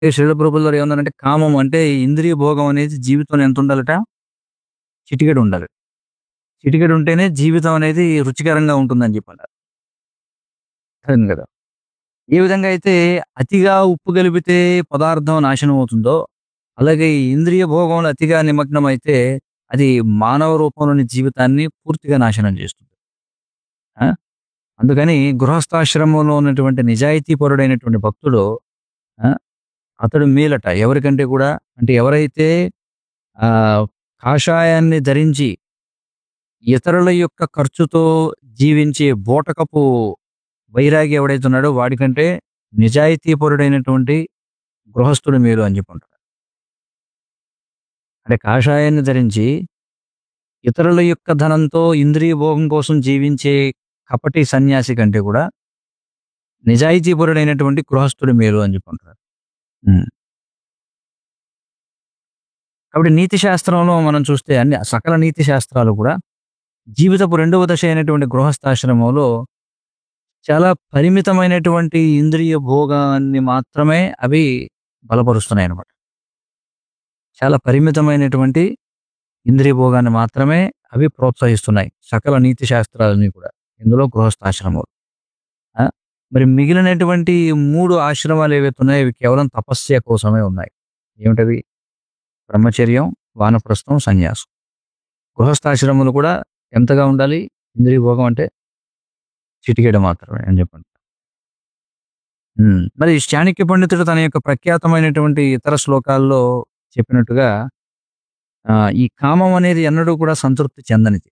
శ్రీల ప్రభుల వారు ఏమన్నారంటే కామం అంటే ఇంద్రియ భోగం అనేది జీవితంలో ఎంత ఉండాలట చిటికెడు ఉండాలి చిటికెడు ఉంటేనే జీవితం అనేది రుచికరంగా ఉంటుందని చెప్పన్నారు అవును కదా ఏ విధంగా అయితే అతిగా ఉప్పు కలిపితే పదార్థం నాశనం అవుతుందో అలాగే ఈ ఇంద్రియ భోగంలో అతిగా నిమగ్నం అయితే అది మానవ రూపంలోని జీవితాన్ని పూర్తిగా నాశనం చేస్తుంది ఆ? అందుకని గృహస్థాశ్రమంలో ఉన్నటువంటి నిజాయితీ పరుడైనటువంటి భక్తుడు ఆ, అతడు మేలట ఎవరికంటే కూడా అంటే ఎవరైతే ఆ కాషాయాన్ని ధరించి ఇతరుల యొక్క ఖర్చుతో జీవించే బోటకపు వైరాగి ఎవడైతే ఉన్నాడో వాడికంటే నిజాయితీ పరుడైనటువంటి గృహస్థుడు మేలు అని చెప్పి అంటారు అంటే కాషాయాన్ని ధరించి ఇతరుల యొక్క ధనంతో ఇంద్రియ భోగం కోసం జీవించే కపటి సన్యాసి కంటే కూడా నిజాయితీపరుడైనటువంటి గృహస్థుడు మేలు అని చెప్పి అంటారు ఉమ్. కాబట్టి నీతి శాస్త్రంలో మనం చూస్తే అన్ని సకల నీతి శాస్త్రాలు కూడా జీవితపు రెండవ దశ అయినటువంటి గృహస్థాశ్రమంలో చాలా పరిమితమైనటువంటి ఇంద్రియ భోగాన్ని మాత్రమే అవి బలపరుస్తున్నాయి అన్నమాట చాలా పరిమితమైనటువంటి ఇంద్రియ భోగాన్ని మాత్రమే అవి ప్రోత్సహిస్తున్నాయి సకల నీతి శాస్త్రాలని కూడా ఇందులో గృహస్థాశ్రమాలు ఆ? మరి మిగిలినటువంటి మూడు ఆశ్రమాలు ఏవైతే ఉన్నాయో ఇవి కేవలం తపస్య కోసమే ఉన్నాయి ఏమిటవి బ్రహ్మచర్యం వానప్రస్థం సన్యాసం గృహస్థాశ్రమాలు కూడా ఎంతగా ఉండాలి ఇంద్రియ భోగం అంటే చిటికెడ మాత్రమే అని చెప్పండి ఉమ్, మరి చాణక్య పండితుడు తన యొక్క ప్రఖ్యాతమైనటువంటి ఇతర శ్లోకాల్లో చెప్పినట్టుగా ఆ, ఈ కామం అనేది ఎన్నడూ కూడా సంతృప్తి చెందనిది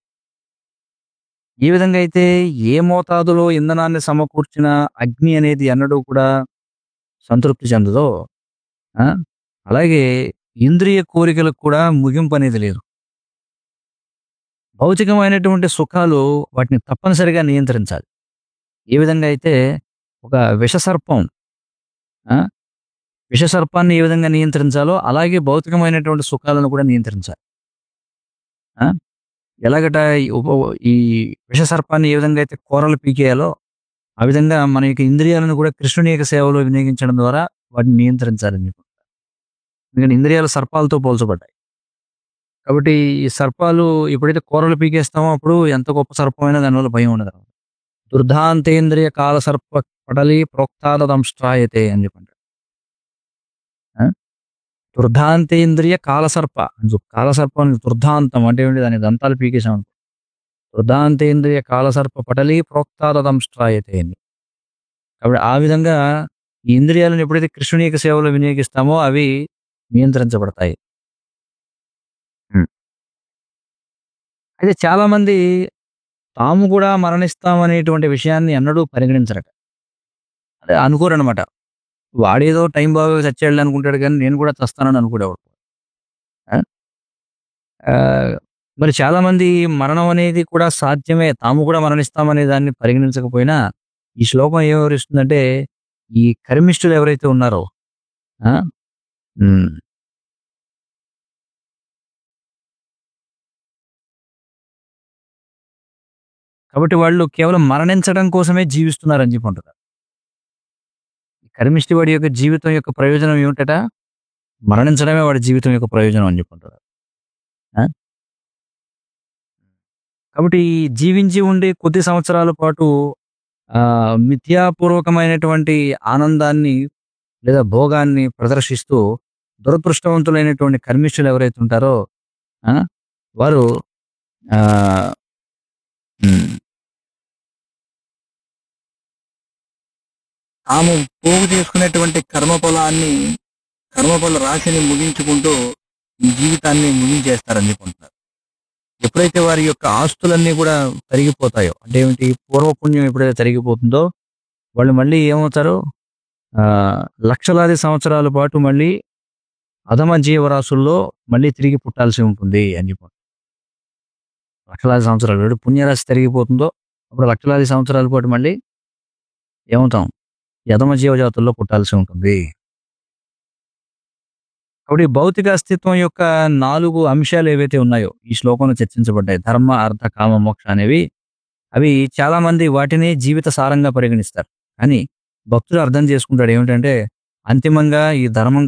ఏ విధంగా అయితే ఏ మోతాదులో ఇంధనాన్ని సమకూర్చిన అగ్ని అనేది ఎన్నడూ కూడా సంతృప్తి చెందదో ఆ, అలాగే ఇంద్రియ కోరికలకు కూడా ముగింపు అనేది లేదు భౌతికమైనటువంటి సుఖాలు వాటిని తప్పనిసరిగా నియంత్రించాలి ఏ విధంగా అయితే ఒక విషసర్పం ఆ, విషసర్పాన్ని ఏ విధంగా నియంత్రించాలో అలాగే భౌతికమైనటువంటి సుఖాలను కూడా నియంత్రించాలి ఆ? ఎలాగట ఈ ఉప- ఈ విషసర్పాన్ని ఏ విధంగా అయితే కూరలు పీకేయాలో ఆ విధంగా మన యొక్క ఇంద్రియాలను కూడా కృష్ణుని యొక్క సేవలో వినియోగించడం ద్వారా వాటిని నియంత్రించాలని చెప్పి ఎందుకంటే ఇంద్రియాలు సర్పాలతో పోల్చబడ్డాయి కాబట్టి ఈ సర్పాలు ఎప్పుడైతే కూరలు పీకేస్తామో అప్పుడు ఎంత గొప్ప సర్పమైనా దానివల్ల భయం ఉండదు దుర్ధాంతేంద్రియ కాల సర్ప పడలి ప్రోక్తాదంష్టాయతే అని చెప్పండి ఆ? దుర్ధాంతేంద్రియ కాలసర్ప కాలసర్పం దుర్ధాంతం అంటే ఏంటి దాని దంతాలు పీకేసాం అనుకో. దుర్ధాంతేంద్రియ కాలసర్ప పటలి ప్రోక్తాదంష్టాయతే అని కాబట్టి ఆ విధంగా ఈ ఇంద్రియాలను ఎప్పుడైతే కృష్ణుని యొక్క సేవలో వినియోగిస్తామో అవి నియంత్రించబడతాయి ఉమ్. అయితే చాలా మంది తాము కూడా మరణిస్తామనేటువంటి విషయాన్ని ఎన్నడూ పరిగణించరట అదే అనుకోరనమాట వాడేదో టైం బాగా చచ్చాడు అనుకుంటాడు కానీ నేను కూడా చస్తానని అనుకునేవాడు ఆ? ఆ, మరి చాలా మంది మరణం అనేది కూడా సాధ్యమే తాము కూడా మరణిస్తామనే దాన్ని పరిగణించకపోయినా ఈ శ్లోకం ఏం వివరిస్తుందంటే ఈ కర్మిష్ఠులు ఎవరైతే ఉన్నారో ఆ? ఉమ్, కాబట్టి వాళ్ళు కేవలం మరణించడం కోసమే జీవిస్తున్నారని చెప్పి అంటారు కర్మిష్టి వాడి యొక్క జీవితం యొక్క ప్రయోజనం ఏమిటట మరణించడమే వాడి జీవితం యొక్క ప్రయోజనం అని చెప్పుకుంటారు ఆ? కాబట్టి ఈ జీవించి ఉండే కొద్ది సంవత్సరాల పాటు ఆ మిథ్యాపూర్వకమైనటువంటి ఆనందాన్ని లేదా భోగాన్ని ప్రదర్శిస్తూ దురదృష్టవంతులైనటువంటి కర్మిష్ఠులు ఎవరైతే ఉంటారో ఆ, వారు ఆ ఉమ్, తాము పోగు చేసుకునేటువంటి కర్మఫలాన్ని కర్మఫల రాశిని ముగించుకుంటూ ఈ జీవితాన్ని ముగించేస్తారని చెప్పుకుంటున్నారు ఎప్పుడైతే వారి యొక్క ఆస్తులన్నీ కూడా తరిగిపోతాయో అంటే ఏమిటి పూర్వపుణ్యం ఎప్పుడైతే తరిగిపోతుందో వాళ్ళు మళ్ళీ ఏమవుతారు ఆ లక్షలాది సంవత్సరాల పాటు మళ్ళీ అధమ జీవరాశుల్లో మళ్ళీ తిరిగి పుట్టాల్సి ఉంటుంది అని చెప్పి లక్షలాది సంవత్సరాలు ఎప్పుడు పుణ్యరాశి తరిగిపోతుందో అప్పుడు లక్షలాది సంవత్సరాల పాటు మళ్ళీ ఏమవుతాం యధమ జీవజాతుల్లో పుట్టాల్సి ఉంటుంది కాబట్టి భౌతిక అస్తిత్వం యొక్క నాలుగు అంశాలు ఏవైతే ఉన్నాయో ఈ శ్లోకంలో చర్చించబడ్డాయి ధర్మ అర్థ కామ మోక్ష అనేవి అవి చాలా మంది వాటిని జీవిత సారంగా పరిగణిస్తారు కానీ భక్తుడు అర్థం చేసుకుంటాడు ఏమిటంటే అంతిమంగా ఈ ధర్మం